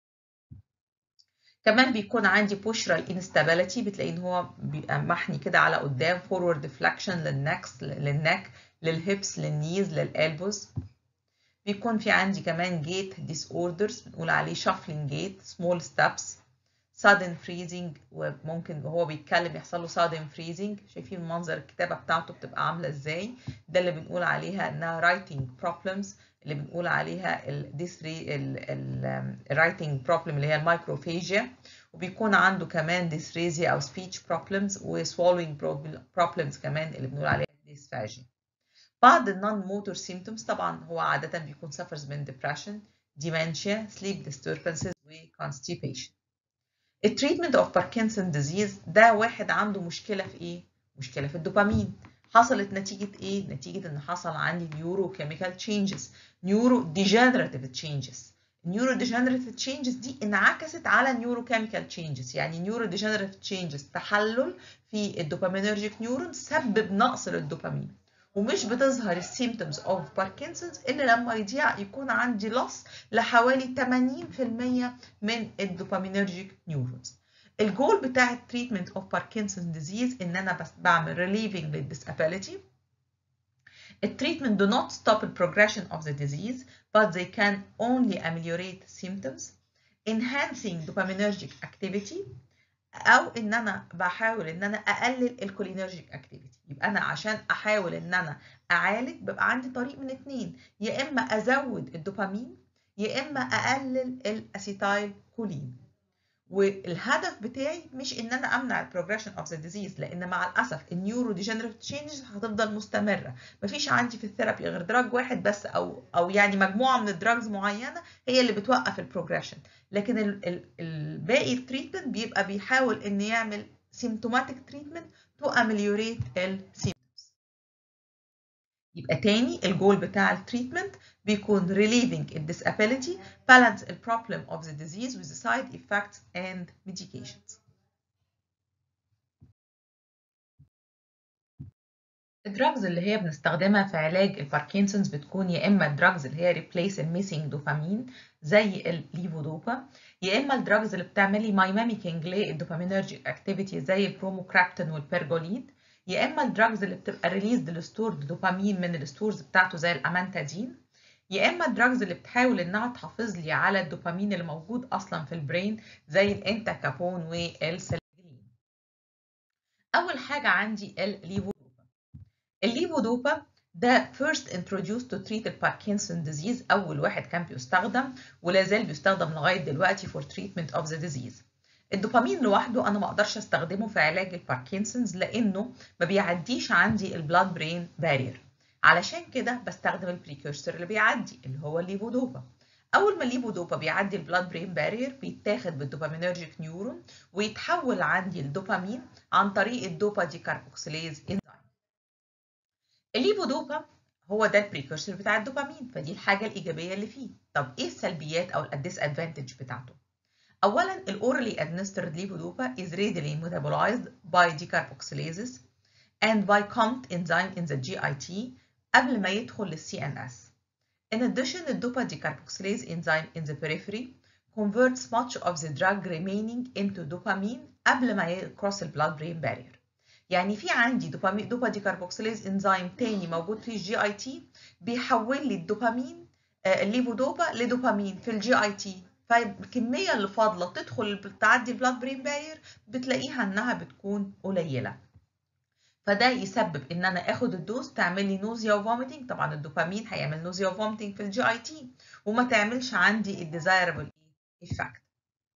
كمان بيكون عندي postural instability بتلاقي ان هو بيبقى محني كده على قدام forward deflection للنكس للنك للهيبس للنيز للالبوز بيكون في عندي كمان gait disorders بنقول عليه shuffling gait small steps sudden freezing وممكن وهو بيتكلم يحصل له sudden freezing شايفين منظر الكتابة بتاعته بتبقى عاملة ازاي ده اللي بنقول عليها انها writing problems اللي بنقول عليها ال writing problem اللي هي المايكروفيجيا وبيكون عنده كمان dysrhasia او speech problems و swallowing problems كمان اللي بنقول عليها dysphagia بعض النون موتور symptoms طبعا هو عادة بيكون suffers من depression dementia sleep disturbances و constipation التريتمنت اوف باركنسون ديزيز ده واحد عنده مشكله في ايه مشكله في الدوبامين حصلت نتيجه ايه نتيجه ان حصل عندي نيورو كيميكال تشينجز نيورو ديجنراتيف تشينجز النيورو ديجنراتيف تشينجز دي انعكست على نيورو كيميكال تشينجز يعني نيورو ديجنراتيف تشينجز تحلل في الدوبامينرجيك نيورون سبب نقص للدوبامين ومش بتظهر السيمتومز اوف باركنسونز الا لما يضيع يكون عندي لص لحوالي 80% من الدوبامينرجيك نيورونز الجول بتاع التريتمنت اوف باركنسون ديزيز ان انا بس بعمل relieving للديسابيليتي التريتمنت do not stop the progression of the disease but they can only ameliorate symptoms enhancing dopaminergic activity او ان انا بحاول ان انا اقلل الكولينرجيك اكتيفيتي يبقى انا عشان احاول ان انا اعالج بيبقى عندي طريق من اتنين يا اما ازود الدوبامين يا اما اقلل الاسيتايل كولين والهدف بتاعي مش ان انا امنع البروجريشن اوف ذا ديزيز لان مع الاسف النيورو ديجنريتيف تشينجز هتفضل مستمره مفيش عندي في الثيرابي غير دراج واحد بس او او يعني مجموعه من الدراجز معينه هي اللي بتوقف البروجريشن لكن ال ال الباقي التريتمنت بيبقى بيحاول ان يعمل symptomatic treatment to ameliorate السيمتومز يبقى تاني الجول بتاع التريتمنت بيكون relieving the disability balance the problem of the disease with the side effects and medications الدراجز اللي هي بنستخدمها في علاج الباركنسونز بتكون يا اما الدراجز اللي هي replace الميسنج دوبامين زي الليفودوبا يا اما الدراجز اللي بتعمل لي مايماميكينج للدوبامينرجيك اكتيفيتي زي البروموكرابتين والبيرجوليد يا اما الدراجز اللي بتبقى ريليزد للستورد دوبامين من الستورز بتاعته زي الامانتادين يا اما الدراجز اللي بتحاول انها تحافظ لي على الدوبامين اللي موجود اصلا في البرين زي الانتاكابون والسلجلين اول حاجه عندي الليفودوبا الليفودوبا ده first introduced to treat the Parkinson disease أول واحد كان بيستخدم ولا زال بيستخدم لغاية دلوقتي for treatment of the disease. الدوبامين لوحده أنا ما أقدرش أستخدمه في علاج الباركنسونز لأنه ما بيعديش عندي البلاد برين بارير. علشان كده بستخدم البريكورسور اللي بيعدي اللي هو الليفودوبا. أول ما الليفودوبا بيعدي البلاد برين بارير بيتاخد بالدوبامينرجيك نيورون ويتحول عندي الدوبامين عن طريق الدوبا دي كاربوكسيليز انزيم. الليفودوبا هو ده البريكورسور بتاع الدوبامين فدي الحاجه الايجابيه اللي فيه طب ايه السلبيات او الديس ادفانتج بتاعته اولا الاورالي administered levodopa is readily metabolized by decarboxylases and by COMT enzyme in the GIT قبل ما يدخل للسي ان اس in addition the dopa decarboxylase enzyme in the periphery converts much of the drug remaining into dopamine قبل ما يكروس البلاد برين بارير يعني في عندي دوبامين دوبا دي كاربوكسيليز انزيم تاني موجود في الجي اي تي بيحول لي الدوبامين الليفودوبا لدوبامين في الجي اي تي فالكميه اللي فاضله تدخل تعدي البلاد برين باير بتلاقيها انها بتكون قليله فده يسبب ان انا اخد الدوز تعمل لي نوزيا وفوميتنج طبعا الدوبامين هيعمل نوزيا وفوميتنج في الجي اي تي وما تعملش عندي الديزايربل ايفكت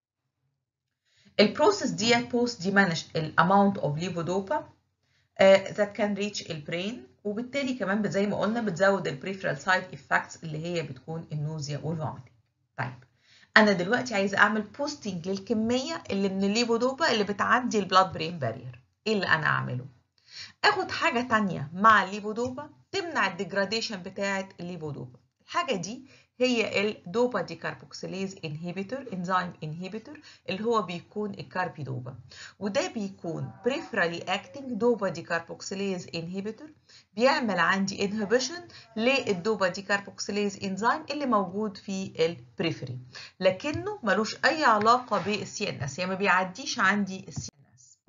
البروسيس ديت بوست diminish الاماونت اوف ليفودوبا that can reach البرين وبالتالي كمان زي ما قلنا بتزود البريفرال سايد افكتس اللي هي بتكون النوزيا والفوميتنج طيب انا دلوقتي عايزه اعمل بوستنج للكميه اللي من الليفودوبا اللي بتعدي البلاد برين بارير ايه اللي انا اعمله اخد حاجه تانية مع الليفودوبا تمنع الديجراديشن بتاعه الليفودوبا الحاجه دي هي الدوبا دي كاربوكسيليز انهيبيتور انزيم انهيبيتور اللي هو بيكون الكاربيدوبا وده بيكون بريفرالي اكتنج دوبا دي كاربوكسيليز انهيبيتور بيعمل عندي انهبيشن للدوبا دي كاربوكسيليز انزيم اللي موجود في البريفري لكنه ملوش اي علاقه بالسي ان اس يعني ما بيعديش عندي السي ان اس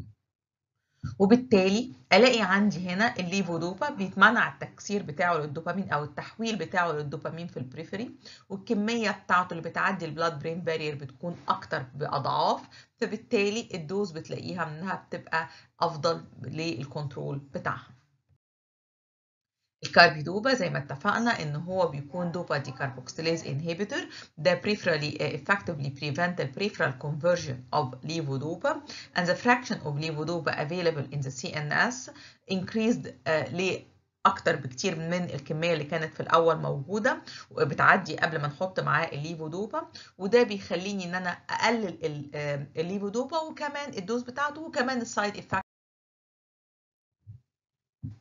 وبالتالي الاقي عندي هنا الليفودوبا بيتمنع التكسير بتاعه للدوبامين او التحويل بتاعه للدوبامين في البريفري والكميه بتاعته اللي بتعدي البلاد برين بارير بتكون اكتر باضعاف فبالتالي الدوز بتلاقيها انها بتبقى افضل للكنترول بتاعها الكاربيدوبا زي ما اتفقنا ان هو بيكون دوبا دي كاربوكسيليز انهيبيتور ده peripherally effectively prevent the peripheral conversion of levodopa and the fraction of levodopa available in the CNS increased uh, ل اكتر بكتير من الكميه اللي كانت في الاول موجوده وبتعدي قبل ما نحط معاه الليفودوبا وده بيخليني ان انا اقلل الليفودوبا وكمان الدوز بتاعته وكمان السايد افكت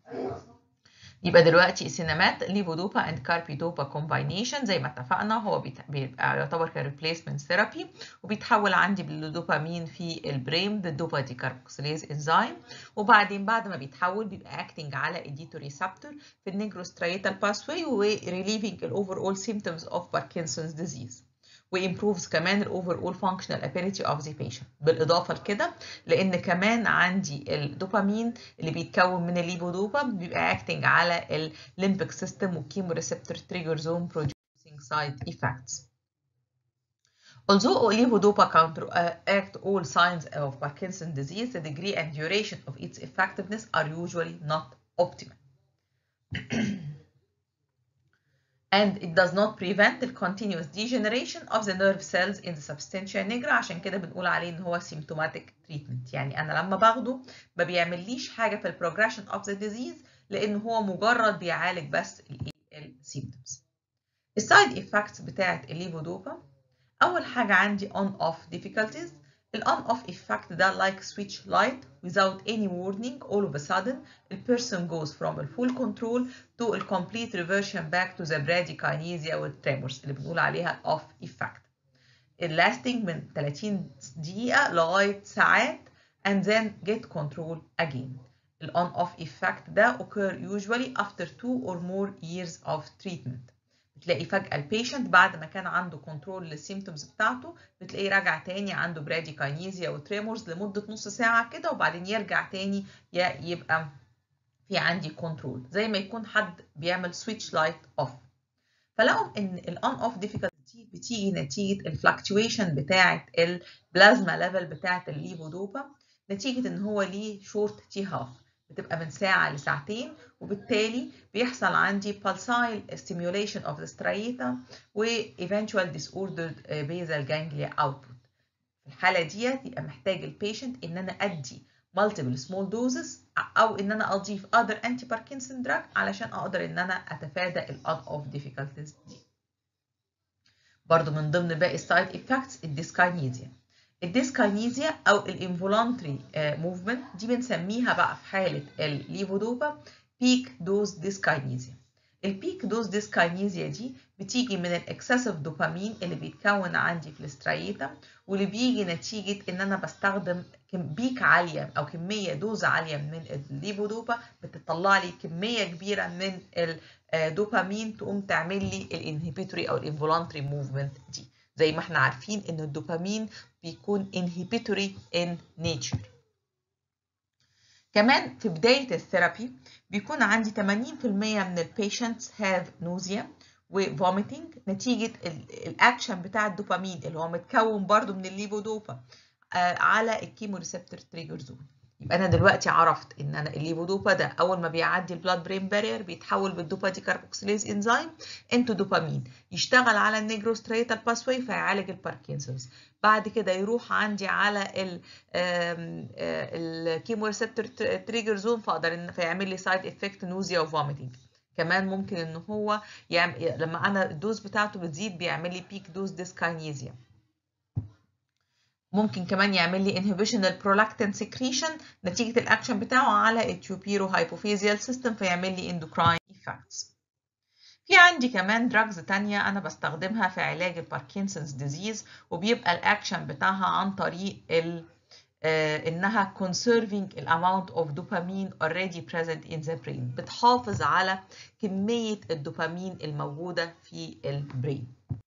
يبقى دلوقتي السينامات ليفودوبا اند كاربيدوبا كومباينيشن زي ما اتفقنا هو بيبقى يعتبر كريبليسمنت ثيرابي وبيتحول عندي بالدوبامين في البرين بالدوبا دي كاربوكسيليز انزيم وبعدين بعد ما بيتحول بيبقى اكتنج على الديتو ريسبتور في النيجروستريتال باثوي وريليفينج الاوفر اول سيمتومز اوف باركنسونز ديزيز وامبروفز كمان الاوفر اول فانكشنال ابيليتي اوف ذا بيشنت بالاضافه لكده لان كمان عندي الدوبامين اللي بيتكون من الليفودوبا بيبقى اكتنج على الليمبك سيستم والكيمو ريسبتور تريجر زون producing side effects Although levodopa counteract all signs of Parkinson's disease, the degree and duration of its effectiveness are usually not optimal. and it does not prevent the continuous degeneration of the nerve cells in the substantia nigra عشان كده بنقول عليه ان هو symptomatic treatment يعني انا لما باخده ما بيعمليش حاجه في البروجريشن of the disease لان هو مجرد بيعالج بس السيمتومز السايد افكتس بتاعت الليفودوبا اول حاجه عندي on off difficulties الاون اوف effect ده like switch light without any warning all of a sudden the person goes from a full control to a complete reversion back to the bradykinesia والtremors اللي بنقول عليها off effect lasting من 30 دقيقة لغاية ساعات and then get control again ال on off effect ده occur usually after two or more years of treatment بتلاقي فجأة البيشنت بعد ما كان عنده كنترول للسيمتومز بتاعته بتلاقيه راجع تاني عنده براديكاينيزيا وتريمورز لمدة نص ساعة كده وبعدين يرجع تاني يبقى في عندي كنترول زي ما يكون حد بيعمل سويتش لايت اوف فلقوا ان الان اوف ديفيكالتي بتيجي نتيجة الفلكتويشن بتاعة البلازما ليفل بتاعة الليفودوبا نتيجة ان هو ليه شورت تي هاف بتبقى من ساعة لساعتين وبالتالي بيحصل عندي pulsatile stimulation of the striatum و eventual disordered basal ganglia output. في الحالة ديت يبقى محتاج البيشنت إن أنا أدي multiple small doses أو إن أنا أضيف other anti-Parkinson drug علشان أقدر إن أنا أتفادى ال on off difficulties دي. برضو من ضمن باقي السايد effects الديسكاينيزيا. الديسكاينيزيا او الانفولانتري موفمنت دي بنسميها بقى في حاله الليفودوبا بيك دوز ديسكاينيزيا البيك دوز ديسكاينيزيا دي بتيجي من الاكسسيف دوبامين اللي بيتكون عندي في الاستريتا واللي بيجي نتيجه ان انا بستخدم بيك عاليه او كميه دوز عاليه من الليفودوبا بتطلع لي كميه كبيره من الدوبامين تقوم تعمل لي الانهبيتوري او الانفولانتري موفمنت دي زي ما احنا عارفين ان الدوبامين بيكون inhibitory in nature كمان في بداية الثيرابي بيكون عندي 80% من البيشنتس have nausea و vomiting نتيجة الاكشن بتاع الدوبامين اللي هو متكون برضو من الليفودوبا على الكيمو ريسبتور تريجر زون يبقى انا دلوقتي عرفت ان انا الليفودوبا ده اول ما بيعدي البلاد برين بارير بيتحول بالدوبا دي كاربوكسيليز انزيم انتو دوبامين يشتغل على النيجروستريتال باسواي فيعالج الباركنسونز بعد كده يروح عندي على الكيمو ريسبتور تريجر زون فاقدر ان فيعمل لي سايد افكت نوزيا وفوميتنج كمان ممكن ان هو يعمل لما انا الدوز بتاعته بتزيد بيعمل لي بيك دوز ديسكاينيزيا ممكن كمان يعمل لي inhibition البرولاكتين secretion نتيجة الأكشن بتاعه على التيوبيرو هايبوفيزيال سيستم فيعمل لي endocrine effects. في عندي كمان drugs تانية أنا بستخدمها في علاج الباركنسونز ديزيز وبيبقى الأكشن بتاعها عن طريق ال آه إنها conserving الامount of dopamine already present in the brain بتحافظ على كمية الدوبامين الموجودة في البرين.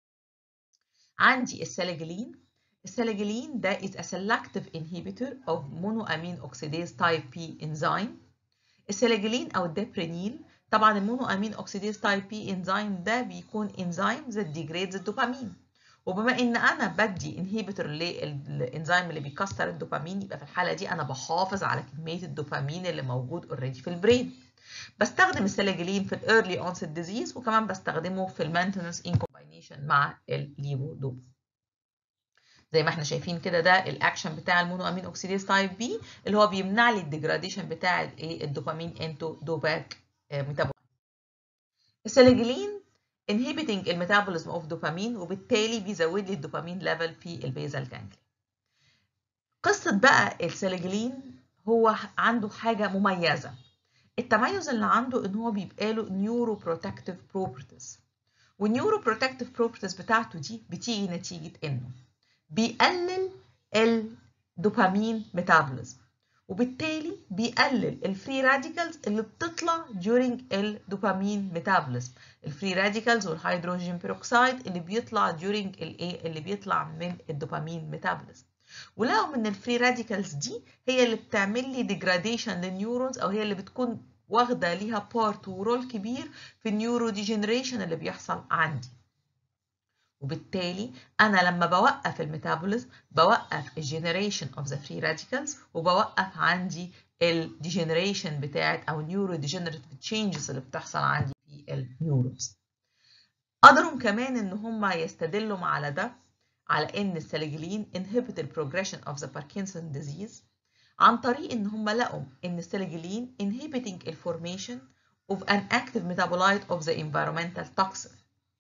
عندي السلاجلين السلاجلين ده is a selective inhibitor of monoamine oxidase type P enzyme. السلاجلين أو الدبرينيل طبعا المونوامين اوكسيديز تايب بي انزيم ده بيكون انزيم that degrades الدوبامين وبما ان انا بدي انهيبيتور للانزيم اللي بيكسر الدوبامين يبقى في الحاله دي انا بحافظ على كميه الدوبامين اللي موجود اوريدي في البرين بستخدم السلاجلين في الايرلي اونست ديزيز وكمان بستخدمه في المينتنس ان كومباينيشن مع الليفودوبا زي ما احنا شايفين كده ده الاكشن بتاع المونو امين اوكسيديز تايب بي اللي هو بيمنع لي الديجراديشن بتاع الايه الدوبامين انتو دوباك ميتابولايت السلاجلين inhibiting الميتابوليزم اوف دوبامين وبالتالي بيزود لي الدوبامين ليفل في البيزال جانجلي قصه بقى السلاجلين هو عنده حاجه مميزه التميز اللي عنده ان هو بيبقى له نيورو بروتكتيف بروبرتيز والنيورو بروتكتيف بروبرتيز بتاعته دي بتيجي نتيجه انه بيقلل الدوبامين ميتابوليزم وبالتالي بيقلل الفري راديكالز اللي بتطلع during الدوبامين ميتابوليزم الفري راديكالز والهيدروجين بيروكسيد اللي بيطلع during الايه اللي بيطلع من الدوبامين ميتابوليزم ولقوا ان الفري راديكالز دي هي اللي بتعمل لي ديجراديشن للنيورونز او هي اللي بتكون واخده ليها بارت ورول كبير في النيورو ديجنريشن اللي بيحصل عندي وبالتالي انا لما بوقف الميتابوليزم بوقف الجنريشن اوف ذا فري راديكالز وبوقف عندي الديجنريشن بتاعت او النيورو ديجنريتيف تشينجز اللي بتحصل عندي في النيورونز قدروا كمان ان هم يستدلوا على ده على ان السلجلين inhibit the progression of the Parkinson disease عن طريق ان هم لقوا ان السلجلين inhibiting the formation of an active metabolite of the environmental toxin.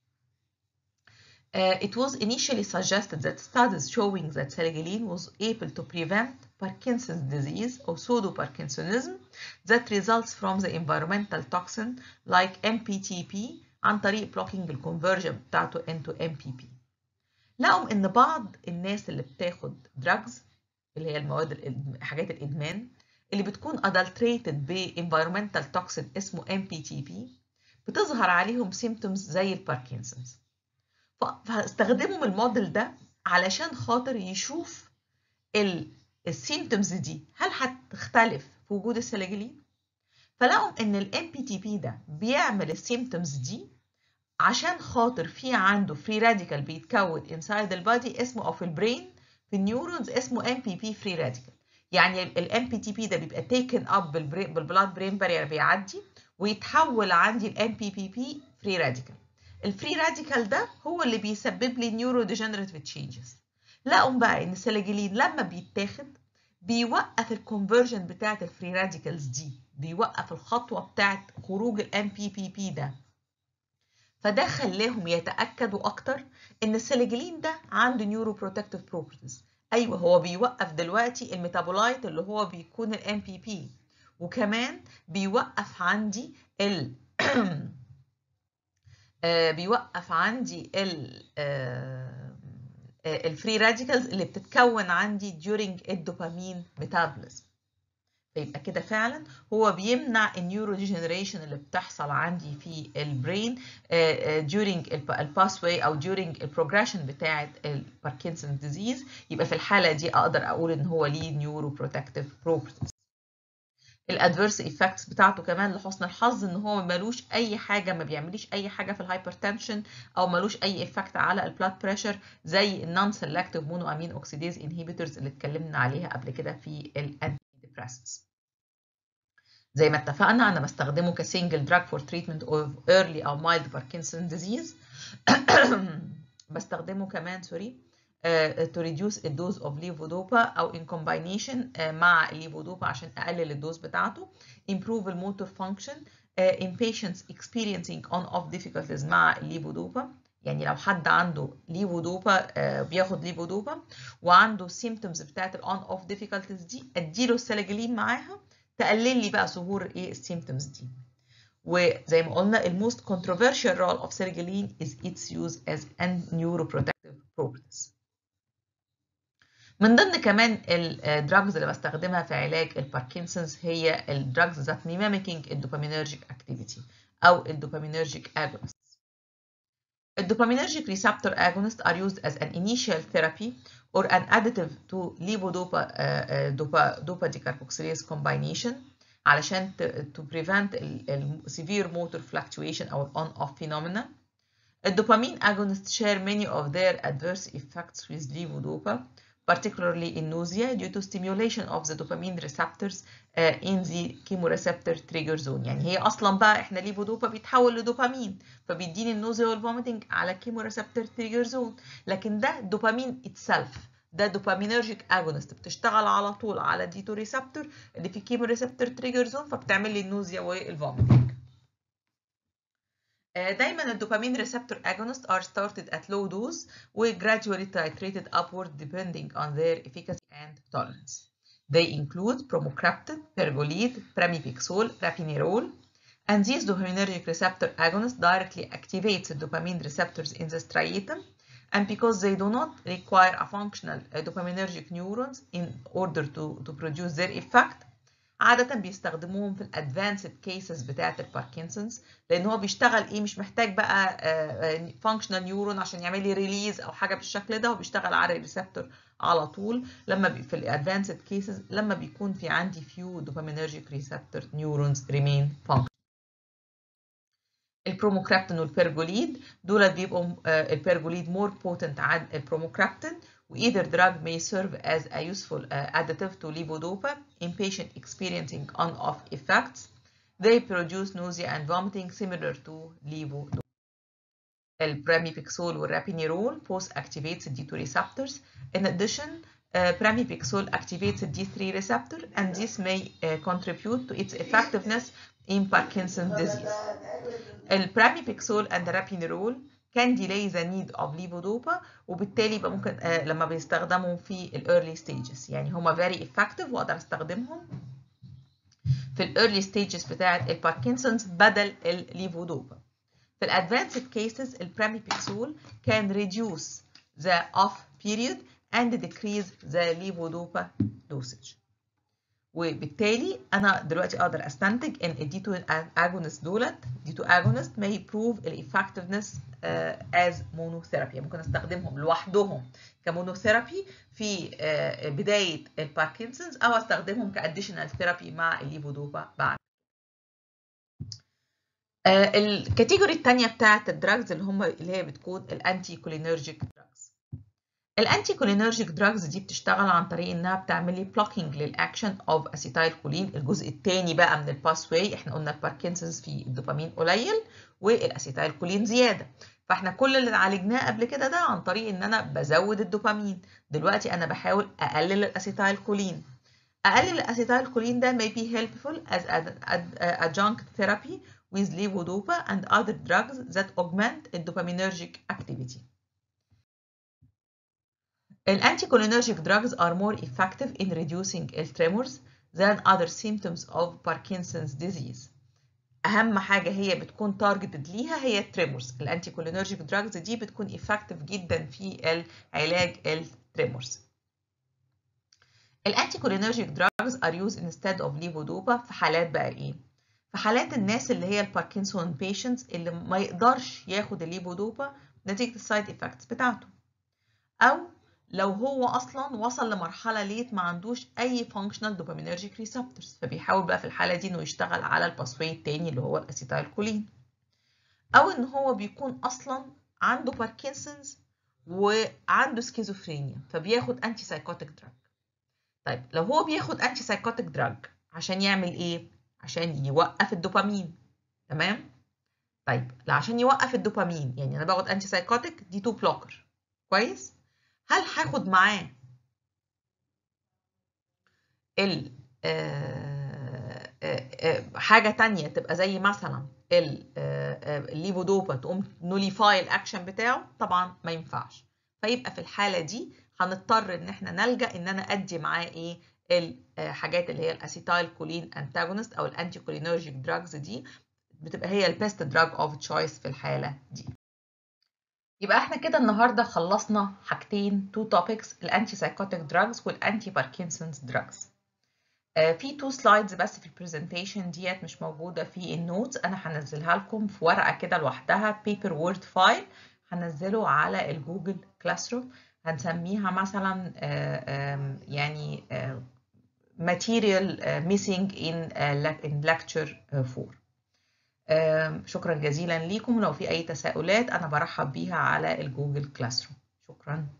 Uh, it was initially suggested that studies showing that selegiline was able to prevent Parkinson's disease or pseudo-Parkinsonism that results from the environmental toxin like MPTP عن طريق blocking الconversion بتاعته into MPP. لقوا ان بعض الناس اللي بتاخد drugs اللي هي المواد حاجات الادمان اللي بتكون adulterated ب environmental toxin اسمه MPTP بتظهر عليهم symptoms زي الباركنسونز فاستخدموا الموديل ده علشان خاطر يشوف السيمتومز دي هل هتختلف في وجود السلاجلين فلقوا ان الام بي تي بي ده بيعمل السيمتومز دي عشان خاطر في عنده فري راديكال بيتكون انسايد البادي اسمه او في البرين في النيورونز اسمه ام بي بي فري راديكال يعني الام بي تي بي ده بيبقى تيكن اب بالبلاد برين بارير بيعدي ويتحول عندي الام بي بي بي فري راديكال الفري راديكال ده هو اللي بيسبب لي نيورو ديجنريتيف تشينجز لقوا بقى ان السلاجلين لما بيتاخد بيوقف الكونفرجن بتاعت الفري راديكالز دي بيوقف الخطوه بتاعت خروج الام بي بي بي ده فده خلاهم يتاكدوا اكتر ان السلاجلين ده عنده نيورو بروتكتيف بروبرتيز ايوه هو بيوقف دلوقتي الميتابولايت اللي هو بيكون الام بي بي وكمان بيوقف عندي ال بيوقف عندي ال الفري راديكالز اللي بتتكون عندي during الدوبامين ميتابوليزم فيبقى كده فعلا هو بيمنع النيورو ديجنريشن اللي بتحصل عندي في البرين during الباسواي او during البروجريشن بتاعه الباركنسون ديزيز يبقى في الحاله دي اقدر اقول ان هو ليه نيورو بروتكتيف بروبرتيز الادفيرس ايفكتس بتاعته كمان لحسن الحظ ان هو ملوش اي حاجه ما بيعمليش اي حاجه في الهايبرتنشن او ملوش اي افكت على البلاد بريشر زي النون سيلكتيف مونو امين اوكسيديز انهيبيتورز اللي اتكلمنا عليها قبل كده في الانتي ديبريسنس زي ما اتفقنا انا بستخدمه كسنجل دراج فور تريتمنت اوف ايرلي او مايلد باركنسون ديزيز بستخدمه كمان سوري to reduce the dose of levodopa او in combination uh, مع الليفودوبا عشان اقلل الدوز بتاعته improve the motor function uh, in patients experiencing on off difficulties مع الليفودوبا يعني لو حد عنده ليفودوبا uh, بياخد ليفودوبا وعنده symptoms بتاعت الاون اوف difficulties دي اديله السلاجلين معاها تقلل لي بقى ظهور ايه السيمتومز دي وزي ما قلنا الموست controversial role of sertraline is its use as a neuroprotective properties من ضمن كمان الدراجز اللي بستخدمها في علاج الباركنسونز هي الدراجز ذات mimicking الدوبامينرجيك اكتيفيتي او الدوبامينرجيك agonists. الدوبامينرجيك receptor agonists are used as an initial therapy or an additive to levodopa uh, dopa, dopa decarboxylase combination علشان to prevent ال severe motor fluctuation او on off phenomena. الدوبامين agonists share many of their adverse effects with levodopa particularly in nausea due to stimulation of the dopamine receptors uh, in the chemoreceptor trigger zone يعني هي اصلا بقى احنا ليفودوبا بيتحول لدوبامين فبيديني النوزيا والفوميتنج على chemoreceptor trigger zone لكن ده دوبامين itself ده دوبامينرجيك اجونست بتشتغل على طول على ديتو ريسبتور اللي في كيموريسبتور تريجر زون فبتعمل لي النوزيا والفوميتنج دايما الدوبامين ريسبتور agonist are started at low dose و gradually titrated upward depending on their efficacy and tolerance. They include bromocriptid, pergolide, pramipixole, rapinirole, and these dopaminergic receptor agonists directly activate the dopamine receptors in the striatum and because they do not require a functional uh, dopaminergic neurons in order to, to produce their effect عادة بيستخدموهم في الادفانسد كيسز بتاعة الباركنسونز لان هو بيشتغل ايه مش محتاج بقى فانكشنال نيورون عشان يعمل لي ريليز او حاجه بالشكل ده هو بيشتغل على الريسبتور على طول لما بي في الادفانسد كيسز لما بيكون في عندي few dopaminergic receptor neurons remain functional البروموكرابتين والبيرجوليد دول بيبقوا البيرجوليد more potent عن البروموكرابتين Either drug may serve as a useful uh, additive to levodopa in patient experiencing on-off effects. They produce nausea and vomiting similar to levodopa. Pramipixole or rapinirole both activates the D2 receptors. In addition, uh, pramipixole activates the D3 receptor and this may uh, contribute to its effectiveness in Parkinson's disease. Pramipixole and rapinirole can delay the need of levodopa وبالتالي يبقى ممكن آه لما بيستخدموا في الايرلي stages يعني هما very effective واقدر استخدمهم في الايرلي stages بتاعه الباركنسونز بدل الليفودوبا في الادفانسد كيسز البراميبيكسول can reduce the off period and decrease the levodopa dosage وبالتالي انا دلوقتي اقدر استنتج ان الدي 2 اجونست دولت دي 2 اجونست may prove الافكتفنس از مونوثيرابي ممكن استخدمهم لوحدهم كمونوثيرابي في uh, بدايه الباركنسونز او استخدمهم كاديشنال ثيرابي مع الليفودوبا بعد uh, الكاتيجوري الثانيه بتاعت الدراجز اللي هم اللي هي بتكون الانتي كولينرجيك دراجز الانتي كولينرجيك دراجز دي بتشتغل عن طريق انها بتعمل لي بلوكينج للاكشن اوف اسيتايل كولين الجزء الثاني بقى من الباس واي احنا قلنا الباركنسونز في الدوبامين قليل والاسيتايل كولين زياده فاحنا كل اللي عالجناه قبل كده ده عن طريق ان انا بزود الدوبامين دلوقتي انا بحاول اقلل الاسيتايل كولين اقلل الاسيتايل كولين ده may be helpful as adjunct therapy with levodopa and other drugs that augment the dopaminergic activity Anticholinergic drugs are more effective in reducing tremors than other symptoms of Parkinson's disease. أهم حاجة هي بتكون targeted ليها هي التريمورز. الانتيكولينرجيك دراجز دي بتكون effective جدا في علاج التريمورز. الانتيكولينرجيك drugs are used instead of levodopa في حالات بقى إيه؟ في حالات الناس اللي هي الباركنسون patients اللي ما يقدرش ياخد الليفودوبا نتيجة السايد افكتس بتاعته. أو لو هو اصلا وصل لمرحله ليت ما عندوش اي فانكشنال دوبامينرجيك ريسبتورز فبيحاول بقى في الحاله دي انه يشتغل على الباسواي التاني اللي هو الاسيتايل كولين او ان هو بيكون اصلا عنده باركنسونز وعنده سكيزوفرينيا فبياخد انتي سايكوتيك دراج طيب لو هو بياخد انتي سايكوتيك دراج عشان يعمل ايه عشان يوقف الدوبامين تمام طيب لا عشان يوقف الدوبامين يعني انا باخد انتي سايكوتيك دي تو بلوكر كويس هل هاخد معاه ال حاجة تانية تبقى زي مثلا الليفودوبا تقوم نوليفاي الاكشن بتاعه طبعا ما ينفعش فيبقى في الحالة دي هنضطر ان احنا نلجأ ان انا ادي معاه ايه الحاجات اللي هي الاسيتايل كولين انتاجونست او الانتي كولينرجيك دراجز دي بتبقى هي البيست دراج اوف تشويس في الحالة دي يبقى احنا كده النهارده خلصنا حاجتين تو توبكس الانتي سايكوتيك دراجز والانتي باركنسونز دراجز في تو سلايدز بس في البرزنتيشن ديت مش موجوده في النوتس انا هنزلها لكم في ورقه كده لوحدها بيبر وورد فايل هنزله على الجوجل كلاس روم هنسميها مثلا يعني material missing in in lecture 4 شكرا جزيلا ليكم ولو في اي تساؤلات انا برحب بيها على الجوجل كلاس روم شكرا